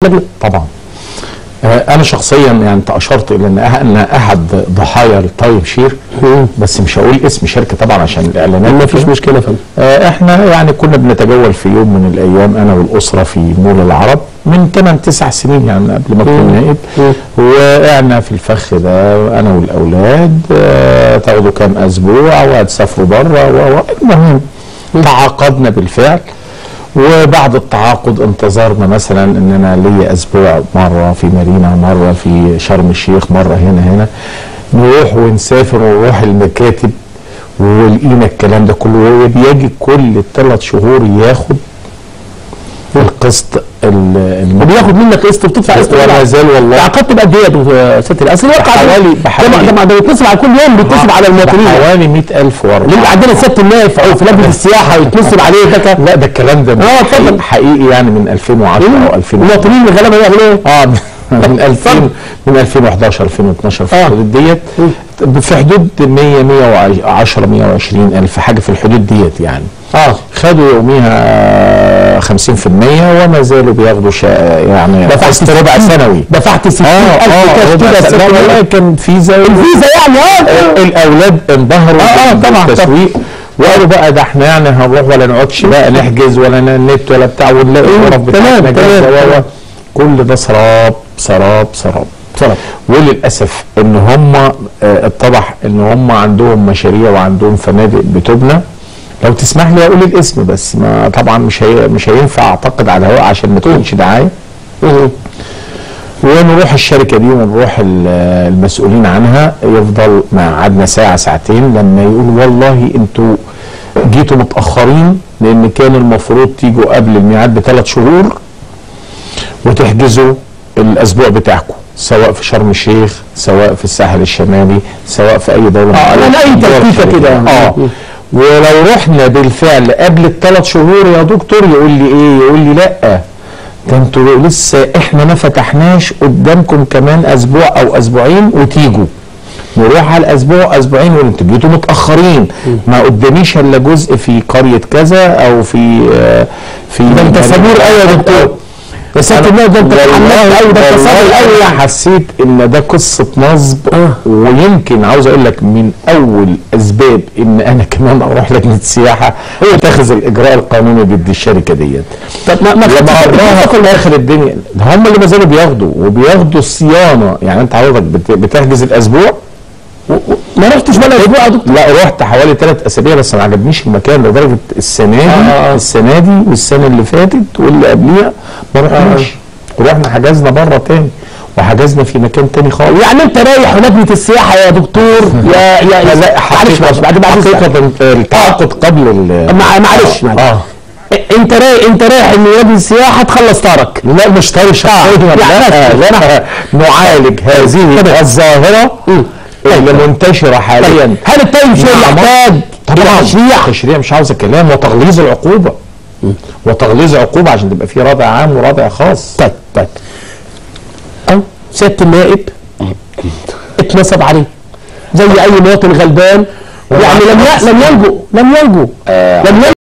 لجنه طبعا آه، انا شخصيا يعني انت اشرت الى ان أه- ان احد ضحايا التايم شير بس مش هقول اسم شركه طبعا عشان الاعلانات ما فيش وكده. مشكله يا فندم آه، احنا يعني كنا بنتجول في يوم من الايام انا والاسره في مول العرب من 8 9 سنين يعني قبل ما اكون نائب وقعنا في الفخ ده انا والاولاد آه، تاخدوا كام اسبوع وهتسافروا بره و- و- المهم تعاقدنا بالفعل وبعد التعاقد انتظرنا مثلا ان انا ليا اسبوع مره في مارينا مره في شرم الشيخ مره هنا هنا نروح ونسافر ونروح المكاتب ولقينا الكلام ده كله وبيجي كل ثلاث شهور ياخد القسط ال- الم- وبياخد منك قسط وبتدفع قسط ولا زال والله تعاقدت بقد ايه يا دكتور ست الاصل الواقع ده- بحوالي- ده بحوالي- ده- ده بيتصل على كل يوم بيتصل على المواطنين حوالي 100000 ورقه ليه عندنا سياده النائب في في لجنه السياحه ويتنصب عليه ده لا ده الكلام ده اه، اتفضل. حقيقي- حقيقي يعني من 2010 او 2000 المواطنين الغلابه يعملوا ايه؟ اه من 2000 من 2011 2012 في آه. الحدود ديت في حدود 100 110 120 الف حاجه في الحدود ديت يعني اه خدوا يوميها 50% وما زالوا بياخدوا شا يعني دفعت قسط ربع سنوي دفعت 60000 كاش ربع كده سنة. لا، ست- والله كان فيزا الفيزا يعني اه الاولاد انبهروا آه، آه، طبعا، بالتسويق وقالوا بقى ده احنا يعني هنروح ولا نقعدش بقى نحجز ولا نت ولا بتاع ونلاقي مم، الغرف تمام، بتاعتنا تمام، جاهزة و- و- تمام. كل ده سراب سراب سراب سراب. وللاسف ان هم آه، اتضح ان هم عندهم مشاريع وعندهم فنادق بتبنى لو تسمح لي اقول الاسم بس ما طبعا مش هي مش هينفع اعتقد على الهواء عشان ما تكونش دعايه ونروح الشركه دي ونروح ال- المسؤولين عنها يفضل ما قعدنا ساعه ساعتين لما يقول والله انتوا جيتوا متاخرين لان كان المفروض تيجوا قبل الميعاد بثلاث شهور وتحجزوا الاسبوع بتاعكم سواء في شرم الشيخ سواء في الساحل الشمالي سواء في اي دوله آه، من لا، لا، أي الدول تلفيفة الخليجية. كده. اه ولو رحنا بالفعل قبل الثلاث شهور يا دكتور يقول لي ايه يقول لي لا ده انتوا لسه احنا ما فتحناش قدامكم كمان اسبوع او اسبوعين وتيجوا نروح على الاسبوع اسبوعين وانتوا جيتوا متاخرين ما قداميش الا جزء في قريه كذا او في آه، في ده انت صبور قوي يا دكتور يا سياده النائب ده انت اتحملت قوي ده انت صابر قوي والله يعني حسيت ان ده قصه نصب آه. ويمكن عاوز اقول لك من اول اسباب ان انا كمان اروح لجنه السياحه اتخذ الاجراء القانوني ضد الشركه ديت طب ما ما لما خدتش قراها في اخر الدنيا ده هم اللي ما زالوا بياخدوا وبياخدوا الصيانه يعني انت حضرتك بت- بتحجز الاسبوع ما رحتش بقى الاسبوع يا دكتور لا رحت حوالي ثلاث اسابيع بس ما عجبنيش المكان لدرجه السنه دي آه، آه. السنه دي والسنه اللي فاتت واللي قبليها ما رحناش ورحنا حجزنا بره تاني وحجزنا في مكان تاني خالص يعني انت رايح لجنه السياحه يا دكتور يا يا لا لا معلش معلش بعد بعد حقيقة التعاقد قبل ال مع- معلش معلش اه انت رايح انت رايح ان لجنه السياحه تخلص طارك لا مش طاري شخصيا لا لا نعالج هذه الظاهرة اللي منتشرة حاليا هل التايم شير نعم. يحتاج طبعا تشريع تشريع مش عاوز كلام وتغليظ العقوبة وتغليظ عقوبة عشان تبقى في رادع عام ورادع خاص طيب طيب أو سياده النائب اتنصب عليه زي اي مواطن غلبان يعني لم ي- لم ينجو لم ينجو لم ينجو